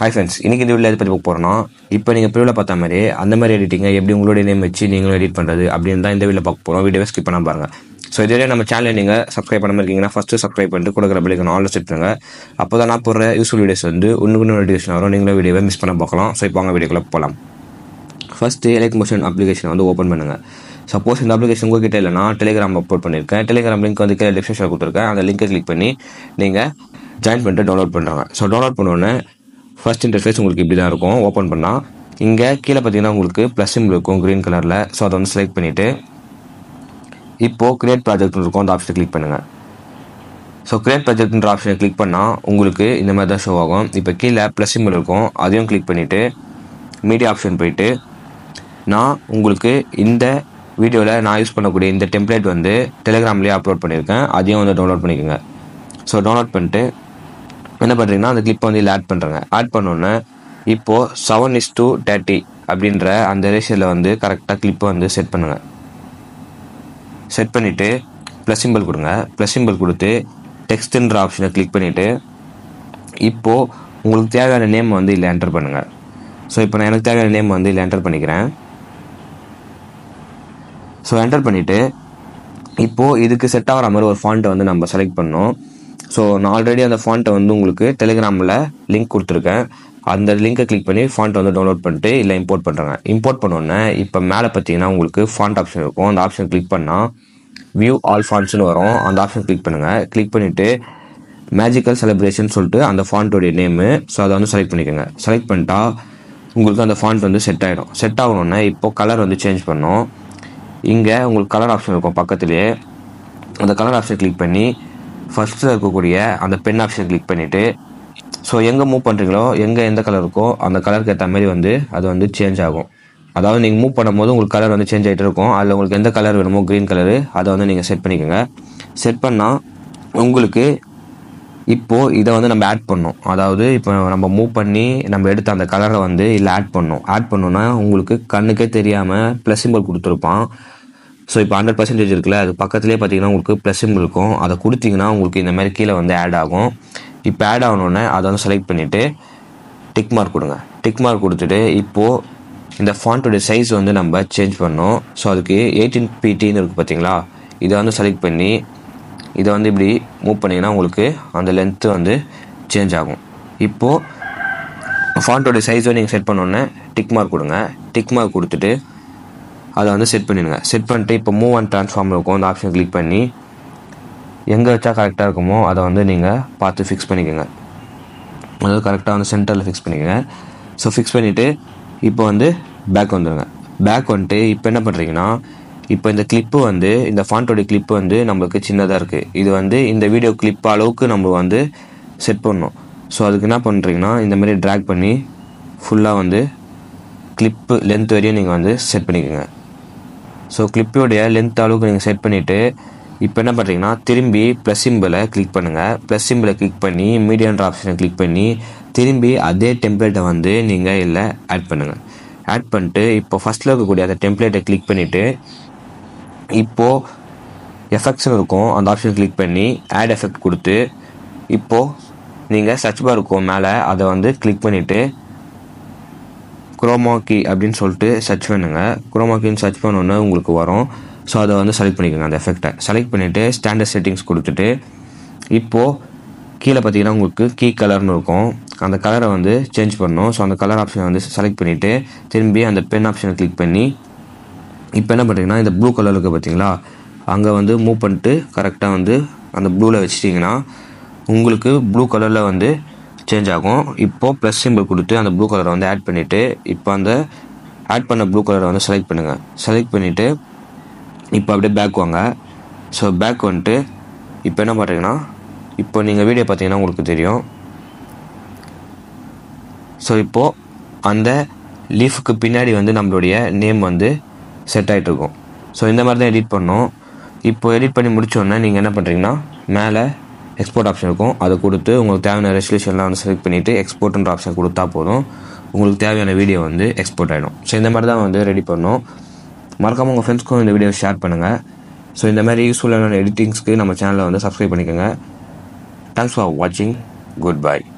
hi friends இன்னைக்கு இந்த video எதை பற்றி பார்க்க போகிறோம்னா இப்போ நீங்கள் ப்ரிவில் பார்த்த மாதிரி அந்த மாதிரி எடிட்டிங்கை எப்படி உங்களுடைய நேம் வச்சு நீங்களும் எடிட் பண்ணுறது அப்படின்னு தான் இந்த வீடியோ பார்க்க போகிறோம் வீடியோவை ஸ்கிப் பண்ண பாருங்க ஸோ இதுவரை நம்ம சேனலை நீங்கள் சப்ஸ்கிரைப் பண்ணாமல் இருக்கீங்கன்னா ஃபஸ்ட்டு சப்ஸ்கிரைப் பண்ணிட்டு கொடுக்குற பிள்ளைக்கு ஆல் செட் பண்ணுங்க அப்போ தான் நான் போடுற யூஸ்ஃபுல் வீடியோஸ் வந்து ஒன்று ஒன்று நோட்டிஃபிகேஷன் வரும் நீங்களும் வீடியோவை மிஸ் பண்ண பார்க்கலாம் ஸோ இப்போ வாங்க வீடியோக்குள்ளே போகலாம் ஃபஸ்ட்டு எலக்ட் மோஷன் அப்ளிகேஷன் வந்து ஓப்பன் பண்ணுங்கள் சப்போஸ் இந்த அப்ளிகேஷன் உங்ககிட்ட இல்லைனா டெலிகிராம் அப்லோட் பண்ணியிருக்கேன் டெலிகிராம் லிங்க் வந்து கீழே டிஸ்கிரிப்ஷனில் கொடுத்துருக்கேன் அந்த லிங்கை கிளிக் பண்ணி நீங்கள் ஜாயின் பண்ணிட்டு டவுன்லோட் பண்ணுறாங்க ஸோ டவுன்லோட் பண்ணோன்னே ஃபர்ஸ்ட் இன்டர்ஃபேஸ் உங்களுக்கு இப்படி தான் இருக்கும் ஓப்பன் பண்ணால் இங்கே கீழே பார்த்தீங்கன்னா உங்களுக்கு ப்ளஸ் சிம்பிள் இருக்கும் க்ரீன் கலரில் ஸோ அதை வந்து செலக்ட் பண்ணிவிட்டு இப்போது கிரியேட் ப்ராஜெக்ட் இருக்கும் அந்த ஆப்ஷனை கிளிக் பண்ணுங்கள் ஸோ கிரியேட் ப்ராஜெக்ட்ன்ற ஆப்ஷனை கிளிக் பண்ணால் உங்களுக்கு இந்த மாதிரி தான் ஷோ ஆகும் இப்போ கீழே ப்ளஸ் சிம்பிள் இருக்கும் அதையும் கிளிக் பண்ணிவிட்டு மீடியா ஆப்ஷன் போயிட்டு நான் உங்களுக்கு இந்த வீடியோவில் நான் யூஸ் பண்ணக்கூடிய இந்த டெம்ப்ளேட் வந்து டெலிகிராம்லேயே அப்லோட் பண்ணியிருக்கேன் அதையும் வந்து டவுன்லோட் பண்ணிக்கோங்க ஸோ டவுன்லோட் பண்ணிட்டு என்ன பண்ணுறீங்கன்னா அந்த கிளிப்பை வந்து இதில் ஆட் பண்ணுறேங்க ஆட் பண்ணோன்னே இப்போது செவன் இஸ் டூ தேர்ட்டி அப்படின்ற அந்த ரேஷியோவில் வந்து கரெக்டாக கிளிப்பை வந்து செட் பண்ணுங்கள் செட் பண்ணிவிட்டு ப்ளஸ் சிம்பிள் கொடுங்க ப்ளஸ் சிம்பிள் கொடுத்து டெக்ஸ்ட்டுன்ற ஆப்ஷனை கிளிக் பண்ணிவிட்டு இப்போது உங்களுக்கு தேவையான நேம் வந்து இதில் என்டர் பண்ணுங்கள் ஸோ இப்போ நான் எனக்கு தேவையான நேம் வந்து இதில் என்டர் பண்ணிக்கிறேன் ஸோ என்டர் பண்ணிவிட்டு இப்போது இதுக்கு செட் ஆகிற மாதிரி ஒரு ஃபாண்ட்டை வந்து நம்ம செலக்ட் பண்ணோம் ஸோ நான் ஆல்ரெடி அந்த ஃபாண்ட்டை வந்து உங்களுக்கு டெலிகிராமில் லிங்க் கொடுத்துருக்கேன் அந்த லிங்கை கிளிக் பண்ணி ஃபாண்ட்டை வந்து டவுன்லோட் பண்ணிட்டு இல்லை இம்போர்ட் பண்ணுறாங்க இம்போர்ட் பண்ணோன்னே இப்போ மேலே பார்த்தீங்கன்னா உங்களுக்கு ஃபாண்ட் ஆப்ஷன் இருக்கும் அந்த ஆப்ஷன் கிளிக் பண்ணால் வியூ ஆல் ஃபாண்ட்ஸ்னு வரும் அந்த ஆப்ஷன் கிளிக் பண்ணுங்கள் கிளிக் பண்ணிவிட்டு மேஜிக்கல் செலிப்ரேஷன் சொல்லிட்டு அந்த ஃபாண்ட்டோடைய நேமு ஸோ அதை வந்து செலக்ட் பண்ணிக்கோங்க செலக்ட் பண்ணிட்டா உங்களுக்கு அந்த ஃபாண்ட் வந்து செட் ஆகிடும் செட் ஆகணுன்னே இப்போ கலர் வந்து சேஞ்ச் பண்ணோம் இங்கே உங்களுக்கு கலர் ஆப்ஷன் இருக்கும் பக்கத்துலேயே அந்த கலர் ஆப்ஷன் கிளிக் பண்ணி ஃபஸ்ட்டில் இருக்கக்கூடிய அந்த பென் ஆப்ஷன் கிளிக் பண்ணிவிட்டு ஸோ எங்கே மூவ் பண்ணுறீங்களோ எங்கே எந்த கலர் இருக்கோ அந்த கலருக்கு ஏற்ற மாதிரி வந்து அது வந்து சேஞ்ச் ஆகும் அதாவது நீங்கள் மூவ் பண்ணும்போது உங்களுக்கு கலர் வந்து சேஞ்ச் ஆகிட்டு இருக்கும் அதில் உங்களுக்கு எந்த கலர் வேணுமோ க்ரீன் கலரு அதை வந்து நீங்கள் செட் பண்ணிக்கோங்க செட் பண்ணால் உங்களுக்கு இப்போது இதை வந்து நம்ம ஆட் பண்ணோம் அதாவது இப்போ நம்ம மூவ் பண்ணி நம்ம எடுத்த அந்த கலரை வந்து இதில் ஆட் பண்ணோம் ஆட் பண்ணோன்னா உங்களுக்கு கண்ணுக்கே தெரியாமல் ப்ளஸ் சிம்பிள் கொடுத்துருப்பான் ஸோ இப்போ ஹண்ட்ரட் பர்சன்டேஜ் இருக்குல்ல அது பக்கத்துலேயே பார்த்தீங்கன்னா உங்களுக்கு ப்ளஸ் சிம்பிள் இருக்கும் அதை கொடுத்தீங்கன்னா உங்களுக்கு இந்த மாதிரி கீழே வந்து ஆட் ஆகும் இப்போ ஆட் ஆகணுன்னே அதை வந்து செலக்ட் பண்ணிவிட்டு டிக் மார்க் கொடுங்க டிக் மார்க் கொடுத்துட்டு இப்போது இந்த ஃபாண்ட்டோடைய சைஸ் வந்து நம்ம சேஞ்ச் பண்ணோம் ஸோ அதுக்கு எயிட்டீன் பிடின்னு இருக்குது பார்த்தீங்களா இதை வந்து செலக்ட் பண்ணி இதை வந்து இப்படி மூவ் பண்ணிங்கன்னா உங்களுக்கு அந்த லென்த்து வந்து சேஞ்ச் ஆகும் இப்போது ஃபாண்ட்டோடைய சைஸை நீங்கள் செட் பண்ணோன்னே டிக் மார்க் கொடுங்க டிக் மார்க் கொடுத்துட்டு அதை வந்து செட் பண்ணிடுங்க செட் பண்ணிட்டு இப்போ மூவ் அண்ட் ட்ரான்ஸ்ஃபார்ம் இருக்கும் அந்த ஆப்ஷன் கிளிக் பண்ணி எங்கே வச்சா கரெக்டாக இருக்குமோ அதை வந்து நீங்கள் பார்த்து ஃபிக்ஸ் பண்ணிக்கோங்க அதாவது கரெக்டாக வந்து சென்டரில் ஃபிக்ஸ் பண்ணிக்கோங்க ஸோ ஃபிக்ஸ் பண்ணிவிட்டு இப்போ வந்து பேக் வந்துடுங்க பேக் வந்துட்டு இப்போ என்ன பண்ணுறீங்கன்னா இப்போ இந்த கிளிப்பு வந்து இந்த ஃபாண்ட்டோடைய கிளிப்பு வந்து நம்மளுக்கு சின்னதாக இருக்குது இது வந்து இந்த வீடியோ கிளிப் அளவுக்கு நம்ம வந்து செட் பண்ணணும் ஸோ அதுக்கு என்ன பண்ணுறீங்கன்னா இந்த மாதிரி ட்ராக் பண்ணி ஃபுல்லாக வந்து கிளிப்பு லென்த் வரையும் நீங்கள் வந்து செட் பண்ணிக்கோங்க ஸோ கிளிப்போடைய லென்த் அளவுக்கு நீங்கள் செட் பண்ணிவிட்டு இப்போ என்ன பண்ணுறீங்கன்னா திரும்பி ப்ளஸ் சிம்பிளை கிளிக் பண்ணுங்கள் ப்ளஸ் சிம்பிளை கிளிக் பண்ணி மீடியான்ற ஆப்ஷனை கிளிக் பண்ணி திரும்பி அதே டெம்ப்ளேட்டை வந்து நீங்கள் இதில் ஆட் பண்ணுங்கள் ஆட் பண்ணிட்டு இப்போ ஃபஸ்ட்டில் இருக்கக்கூடிய அந்த டெம்ப்ளேட்டை கிளிக் பண்ணிவிட்டு இப்போது எஃபெக்ட்ஸ்னு இருக்கும் அந்த ஆப்ஷன் கிளிக் பண்ணி ஆட் எஃபெக்ட் கொடுத்து இப்போது நீங்கள் சர்ச் பார் இருக்கும் மேலே அதை வந்து கிளிக் பண்ணிவிட்டு குரோமா கீ அப்படின்னு சொல்லிட்டு சர்ச் பண்ணுங்க குரோமா கீன்னு சர்ச் பண்ணோன்னே உங்களுக்கு வரும் ஸோ அதை வந்து செலக்ட் பண்ணிக்கோங்க அந்த எஃபெக்டை செலக்ட் பண்ணிவிட்டு ஸ்டாண்டர்ட் செட்டிங்ஸ் கொடுத்துட்டு இப்போது கீழே பார்த்தீங்கன்னா உங்களுக்கு கீ கலர்னு இருக்கும் அந்த கலரை வந்து சேஞ்ச் பண்ணணும் ஸோ அந்த கலர் ஆப்ஷனை வந்து செலக்ட் பண்ணிவிட்டு திரும்பி அந்த பென் ஆப்ஷனை கிளிக் பண்ணி இப்போ என்ன பண்ணுறீங்கன்னா இந்த ப்ளூ கலர் இருக்குது பார்த்தீங்களா அங்கே வந்து மூவ் பண்ணிட்டு கரெக்டாக வந்து அந்த ப்ளூவில் வச்சிட்டிங்கன்னா உங்களுக்கு ப்ளூ கலரில் வந்து சேஞ்ச் ஆகும் இப்போது ப்ளஸ் சிம்பிள் கொடுத்து அந்த ப்ளூ கலரை வந்து ஆட் பண்ணிவிட்டு இப்போ அந்த ஆட் பண்ண ப்ளூ கலரை வந்து செலக்ட் பண்ணுங்கள் செலக்ட் பண்ணிவிட்டு இப்போ அப்படியே பேக் வாங்க ஸோ பேக் வந்துட்டு இப்போ என்ன பண்ணுறீங்கன்னா இப்போ நீங்கள் வீடியோ பார்த்தீங்கன்னா உங்களுக்கு தெரியும் ஸோ இப்போது அந்த லீஃபுக்கு பின்னாடி வந்து நம்மளுடைய நேம் வந்து செட் ஆகிட்டு இருக்கும் ஸோ இந்த மாதிரி தான் எடிட் பண்ணோம் இப்போ எடிட் பண்ணி முடிச்சோடனே நீங்கள் என்ன பண்ணுறீங்கன்னா மேலே எக்ஸ்போர்ட் ஆப்ஷன் இருக்கும் அதை கொடுத்து உங்களுக்கு தேவையான ரெசல்யூஷன்லாம் வந்து செலக்ட் பண்ணிவிட்டு எக்ஸ்போர்ட்ன்ற ஆப்ஷன் கொடுத்தா போதும் உங்களுக்கு தேவையான வீடியோ வந்து எக்ஸ்போர்ட் ஆகிடும் ஸோ இந்த மாதிரி தான் வந்து ரெடி பண்ணோம் மறக்காமல் உங்கள் ஃப்ரெண்ட்ஸ்க்கும் இந்த வீடியோ ஷேர் பண்ணுங்கள் ஸோ இந்த மாதிரி யூஸ்ஃபுல்லான எடிட்டிங்ஸ்க்கு நம்ம சேனலை வந்து சப்ஸ்கிரைப் பண்ணிக்கோங்க தேங்க்ஸ் ஃபார் வாட்சிங் குட் பை